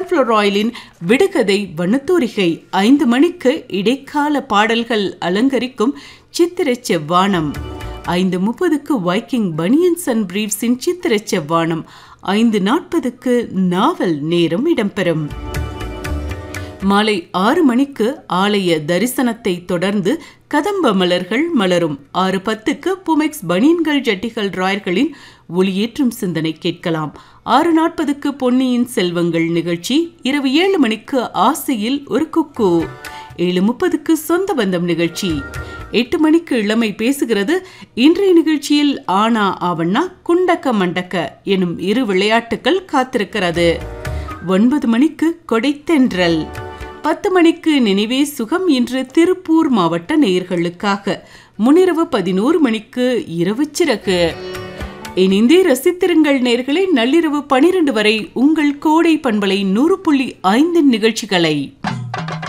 sunflower ஆயிலின் விடுகதை வண்ணத்தூரிகை ஐந்து மணிக்கு இடைக்கால பாடல்கள் அலங்கரிக்கும் சித்திர செவ்வானம் ஐந்து முப்பதுக்கு வைக்கிங் பனியன்ஸ் அண்ட் பிரீவ்ஸின் சித்திர செவ்வானம் ஐந்து நாற்பதுக்கு நாவல் நேரம் இடம்பெறும் மாலை ஆறு மணிக்கு ஆலய தரிசனத்தை தொடர்ந்து கதம்ப மலர்கள் மலரும் ஆறு பத்துக்கு புமெக்ஸ் பனியன்கள் ஜட்டிகள் ராயர்களின் ஒளியேற்றும் சிந்தனை கேட்கலாம் ஆறு நாற்பதுக்கு பொன்னியின் செல்வங்கள் நிகழ்ச்சி இரவு ஏழு மணிக்கு ஆசையில் ஒரு குக்கு ஏழு முப்பதுக்கு சொந்த பந்தம் நிகழ்ச்சி எட்டு மணிக்கு இளமை பேசுகிறது இன்றைய நிகழ்ச்சியில் ஆனா ஆவண்ணா குண்டக்க மண்டக்க எனும் இரு விளையாட்டுகள் காத்திருக்கிறது ஒன்பது மணிக்கு கொடைத்தென்றல் பத்து மணிக்கு நினைவே சுகம் இன்று திருப்பூர் மாவட்ட நேயர்களுக்காக முன்னிரவு பதினோரு மணிக்கு இரவு சிறகு இணைந்தே ரசித்திருங்கள் நேர்களை நள்ளிரவு பனிரெண்டு வரை உங்கள் கோடை பண்பலை நூறு புள்ளி ஐந்து நிகழ்ச்சிகளை